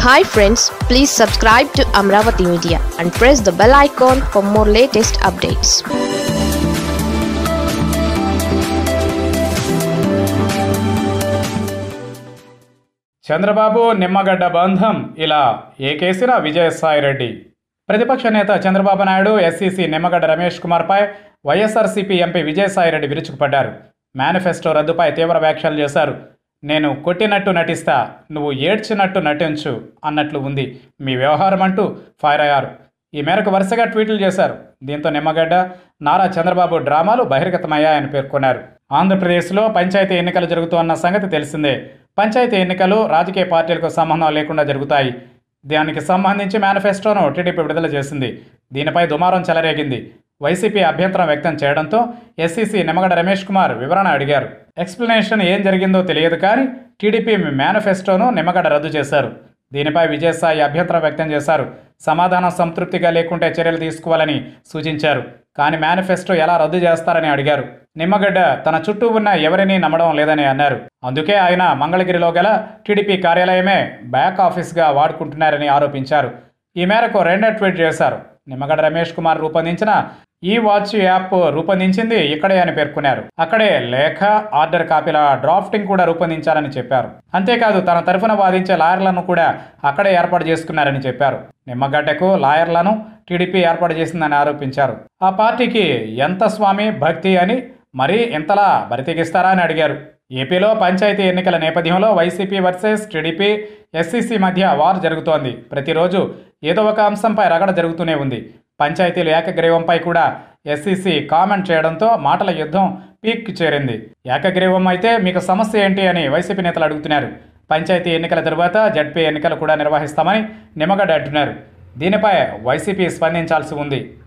hi friends please subscribe to Amaravati media and press the bell icon for more latest updates Chandrababu Nimmagadda బంధం ఇలా ఏకేసిన విజయసాయిరెడ్డి ప్రతిపక్ష నేత చంద్రబాబు నాయుడు ఎస్సీసీ నిమ్మగడ్డ రమేష్ కుమార్పై వైఎస్ఆర్సీపీ ఎంపీ విజయసాయిరెడ్డి విరుచుకుపడ్డారు మేనిఫెస్టో రద్దుపై తీవ్ర వ్యాఖ్యలు చేశారు నేను కొట్టినట్టు నటిస్తా నువ్వు ఏడ్చినట్టు నటించు అన్నట్లు ఉంది మీ వ్యవహారం అంటూ ఫైర్ అయ్యారు ఈ మేరకు వరుసగా ట్వీట్లు చేశారు దీంతో నిమ్మగడ్డ నారా చంద్రబాబు డ్రామాలు బహిర్గతమయ్యాయని పేర్కొన్నారు ఆంధ్రప్రదేశ్లో పంచాయతీ ఎన్నికలు జరుగుతున్న సంగతి తెలిసిందే పంచాయతీ ఎన్నికలు రాజకీయ పార్టీలకు సంబంధం లేకుండా జరుగుతాయి దానికి సంబంధించి మేనిఫెస్టోను టీడీపీ విడుదల చేసింది దీనిపై దుమారం చెలరేగింది వైసీపీ అభ్యంతరం వ్యక్తం చేయడంతో ఎస్సీసీ నిమ్మగడ్డ రమేష్ కుమార్ వివరణ అడిగారు ఎక్స్ప్లెనేషన్ ఏం జరిగిందో తెలియదు కానీ టీడీపీ మేనిఫెస్టోను నిమ్మగడ్డ రద్దు చేశారు దీనిపై విజయసాయి అభ్యంతరం వ్యక్తం చేశారు సమాధానం సంతృప్తిగా లేకుంటే చర్యలు తీసుకోవాలని సూచించారు కానీ మేనిఫెస్టో ఎలా రద్దు చేస్తారని అడిగారు నిమ్మగడ్డ తన చుట్టూ ఉన్న ఎవరినీ నమ్మడం లేదని అన్నారు అందుకే ఆయన మంగళగిరిలో గల టీడీపీ కార్యాలయమే బ్యాక్ ఆఫీస్గా వాడుకుంటున్నారని ఆరోపించారు ఈ మేరకు రెండో ట్వీట్ చేశారు నిమ్మగడ్డ రమేష్ కుమార్ రూపొందించిన ఈ వాచ్ యాప్ రూపొందించింది ఇక్కడే అని పేర్కొన్నారు అక్కడే లేఖ ఆర్డర్ కాపీల డ్రాఫ్టింగ్ కూడా రూపొందించారని చెప్పారు అంతేకాదు తన తరఫున వాదించే లాయర్లను కూడా అక్కడే ఏర్పాటు చేసుకున్నారని చెప్పారు నిమ్మగడ్డకు లాయర్లను టీడీపీ ఏర్పాటు చేసిందని ఆరోపించారు ఆ పార్టీకి ఎంత స్వామి భక్తి అని మరీ ఇంతలా బరితెగిస్తారా అని అడిగారు ఏపీలో పంచాయతీ ఎన్నికల నేపథ్యంలో వైసీపీ వర్సెస్ టీడీపీ ఎస్సీసీ మధ్య వార్ జరుగుతోంది ప్రతిరోజు ఏదో ఒక అంశంపై రగడ జరుగుతూనే ఉంది పంచాయతీలు ఏకగ్రీవంపై కూడా ఎస్సీసీ కామెంట్ చేయడంతో మాటల యుద్ధం పీక్ చేరింది ఏకగ్రీవం అయితే మీకు సమస్య ఏంటి అని వైసీపీ నేతలు అడుగుతున్నారు పంచాయతీ ఎన్నికల తరువాత జడ్పీ ఎన్నికలు కూడా నిర్వహిస్తామని నిమ్మగడ్డ అంటున్నారు దీనిపై వైసీపీ స్పందించాల్సి ఉంది